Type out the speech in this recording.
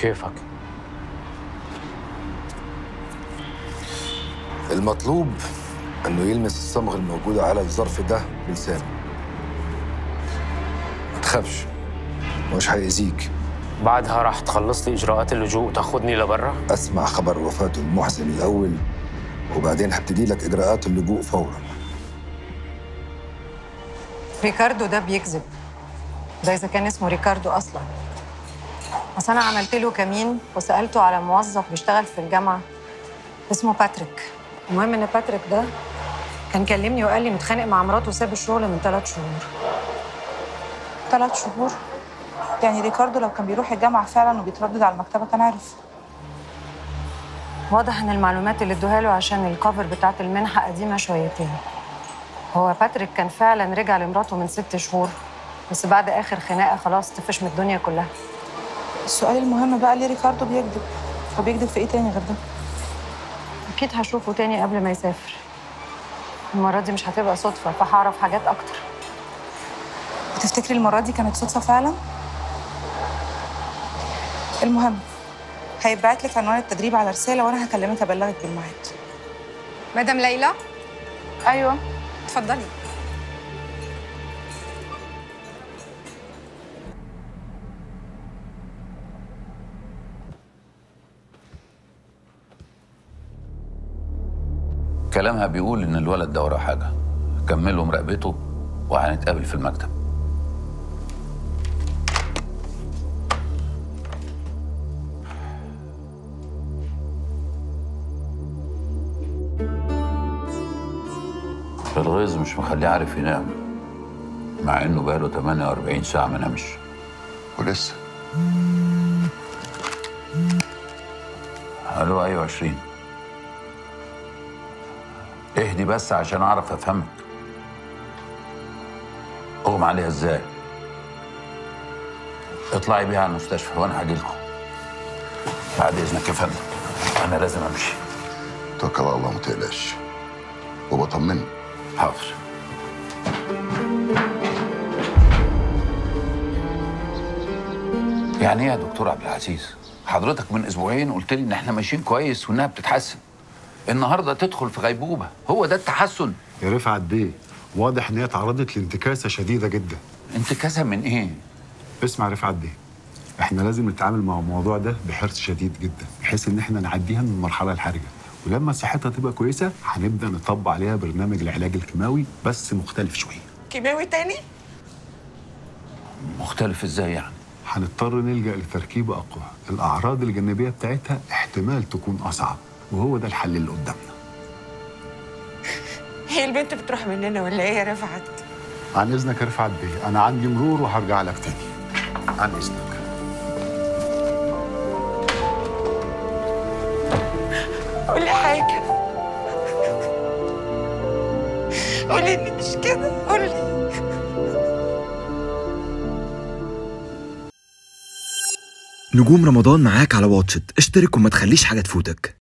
كيفك المطلوب انه يلمس الصمغ الموجودة على الظرف ده بلسانه ما تخافش مش هيأذيك بعدها راح تخلص لي اجراءات اللجوء وتاخذني لبرا اسمع خبر وفاته المحزن الاول وبعدين هبتدي لك اجراءات اللجوء فورا ريكاردو ده بيكذب ده اذا كان اسمه ريكاردو اصلا بس انا عملت له كمين وسالته على موظف بيشتغل في الجامعه اسمه باتريك المهم ان باتريك ده كان كلمني وقال لي متخانق مع مراته وساب الشغل من ثلاث شهور ثلاث شهور يعني ريكاردو لو كان بيروح الجامعة فعلا وبيتردد على المكتبة كان عارف واضح ان المعلومات اللي ادوها له عشان الكفر بتاعت المنحه قديمه شويتين هو باتريك كان فعلا رجع لمراته من ست شهور بس بعد اخر خناقه خلاص طفش من الدنيا كلها السؤال المهم بقى ليه ريكاردو بيكذب وبيكذب في ايه تاني غير ده اكيد هشوفه تاني قبل ما يسافر المره دي مش هتبقى صدفه فهعرف حاجات اكتر وتفتكري المرة دي كانت صدفة فعلا؟ المهم هيبعت لك عنوان التدريب على رسالة وأنا هكلمك أبلغك بالميعاد مدام ليلى أيوه اتفضلي كلامها بيقول ان الولد ده وراه حاجه كملوا مراقبته وهنتقابل في المكتب الغيظ مش مخليه عارف ينام مع انه بقاله 48 ساعه ما نامش ولسه الو ايوه 20 اهدي بس عشان اعرف افهمك اغمى عليها ازاي اطلعي بيها على المستشفى وانا هاجي لكم بعد اذنك يا فندم انا لازم امشي توكل على الله ما تقلقش وبطمنك حاضر يعني ايه يا دكتور عبد العزيز حضرتك من اسبوعين قلت لي ان احنا ماشيين كويس وانها بتتحسن النهارده تدخل في غيبوبه هو ده التحسن يا رفعت بيه واضح ان هي تعرضت لانتكاسه شديده جدا انتكاسه من ايه اسمع يا رفعت بيه احنا لازم نتعامل مع الموضوع ده بحرص شديد جدا بحيث ان احنا نعديها من المرحله الحرجه ولما صحتها تبقى كويسه هنبدا نطبق عليها برنامج العلاج الكيماوي بس مختلف شويه كيماوي تاني مختلف ازاي يعني هنضطر نلجا لتركيبه اقوى الاعراض الجانبيه بتاعتها احتمال تكون اصعب وهو ده الحل اللي قدامنا هي البنت بتروح مننا ولا ايه يا رفعت عن اذنك يا رفعت بيه انا عندي مرور وهرجع لك تاني عن اذنك قولي حاجة قولي اني مش كده قولي نجوم رمضان معاك على واتشت اشترك وما تخليش حاجة تفوتك